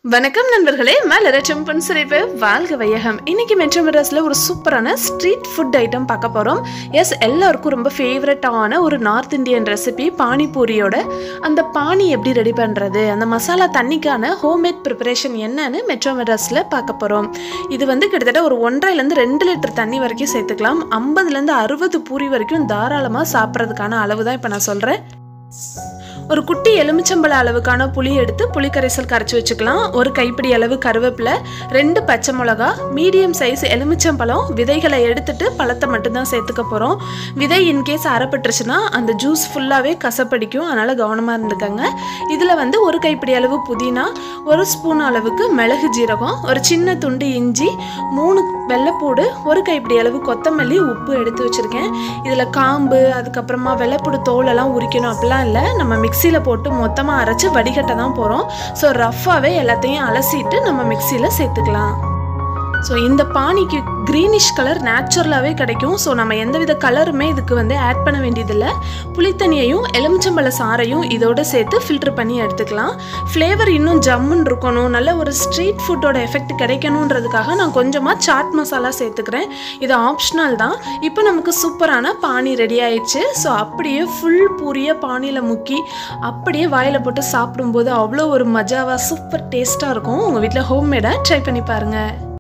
வணக்கம் நண்பர்களே மலரச்சம் பொன்சிரிப்பு வாழ்க வையகம் இன்னைக்கு மெட்ரோ மெட்ராஸில் ஒரு சூப்பரான ஸ்ட்ரீட் ஃபுட் ஐட்டம் பார்க்க போகிறோம் எஸ் எல்லாருக்கும் ரொம்ப ஃபேவரட்டான ஒரு நார்த் இந்தியன் ரெசிபி பானிபூரியோட அந்த பானி எப்படி ரெடி பண்ணுறது அந்த மசாலா தண்ணிக்கான ஹோம்மேட் ப்ரிப்பரேஷன் என்னன்னு மெட்ரோ மெட்ராஸில் பார்க்க போகிறோம் இது வந்து கிட்டத்தட்ட ஒரு ஒன்றரைலேருந்து ரெண்டு லிட்டர் தண்ணி வரைக்கும் சேர்த்துக்கலாம் ஐம்பதுலேருந்து அறுபது பூரி வரைக்கும் தாராளமாக சாப்பிட்றதுக்கான அளவு தான் இப்போ நான் சொல்கிறேன் ஒரு குட்டி எலுமிச்சம்பழ அளவுக்கான புளி எடுத்து புளிக்கரைசல் கரைச்சி வச்சுக்கலாம் ஒரு கைப்பிடி அளவு கருவேப்பிலை ரெண்டு பச்சை மிளகா மீடியம் சைஸ் எலுமிச்சம்பழம் விதைகளை எடுத்துட்டு பழத்தை மட்டும்தான் சேர்த்துக்க போகிறோம் விதை இன்கேஸ் அறப்பட்டுருச்சுன்னா அந்த ஜூஸ் ஃபுல்லாகவே கசப்படிக்கும் அதனால் கவனமாக இருந்துக்கங்க இதில் வந்து ஒரு கைப்பிடி அளவு புதினா ஒரு ஸ்பூன் அளவுக்கு மிளகு ஜீரகம் ஒரு சின்ன துண்டு இஞ்சி மூணு வெள்ளைப்பூடு ஒரு கைப்பிடி அளவு கொத்தமல்லி உப்பு எடுத்து வச்சுருக்கேன் இதில் காம்பு அதுக்கப்புறமா வெள்ளைப்பூடு தோலெல்லாம் உரிக்கணும் அப்படிலாம் இல்லை நம்ம மிக்சியில் போட்டு மொத்தமாக அரைச்சி வடிகட்ட தான் போகிறோம் ஸோ ரஃப்பாகவே எல்லாத்தையும் அலசிட்டு நம்ம மிக்சியில் சேர்த்துக்கலாம் ஸோ இந்த பானிக்கு க்ரீனிஷ் கலர் நேச்சுரலாகவே கிடைக்கும் ஸோ நம்ம எந்தவித கலருமே இதுக்கு வந்து ஆட் பண்ண வேண்டியதில்லை புளித்தண்ணியையும் எலுமிச்சம்பழ சாறையும் இதோட சேர்த்து ஃபில்டர் பண்ணி எடுத்துக்கலாம் ஃப்ளேவர் இன்னும் ஜம்முன்னு இருக்கணும் நல்ல ஒரு ஸ்ட்ரீட் ஃபுட்டோட எஃபெக்ட் கிடைக்கணுன்றதுக்காக நான் கொஞ்சமாக சாட் மசாலா சேர்த்துக்கிறேன் இது ஆப்ஷனல் தான் இப்போ நமக்கு சூப்பரான பானி ரெடி ஆயிடுச்சு ஸோ அப்படியே ஃபுல் பூரியை பானியில் முக்கி அப்படியே வாயில் போட்டு சாப்பிடும்போது அவ்வளோ ஒரு மஜாவாக சூப்பர் டேஸ்ட்டாக இருக்கும் உங்கள் வீட்டில் ஹோம்மேடாக ட்ரை பண்ணி பாருங்கள்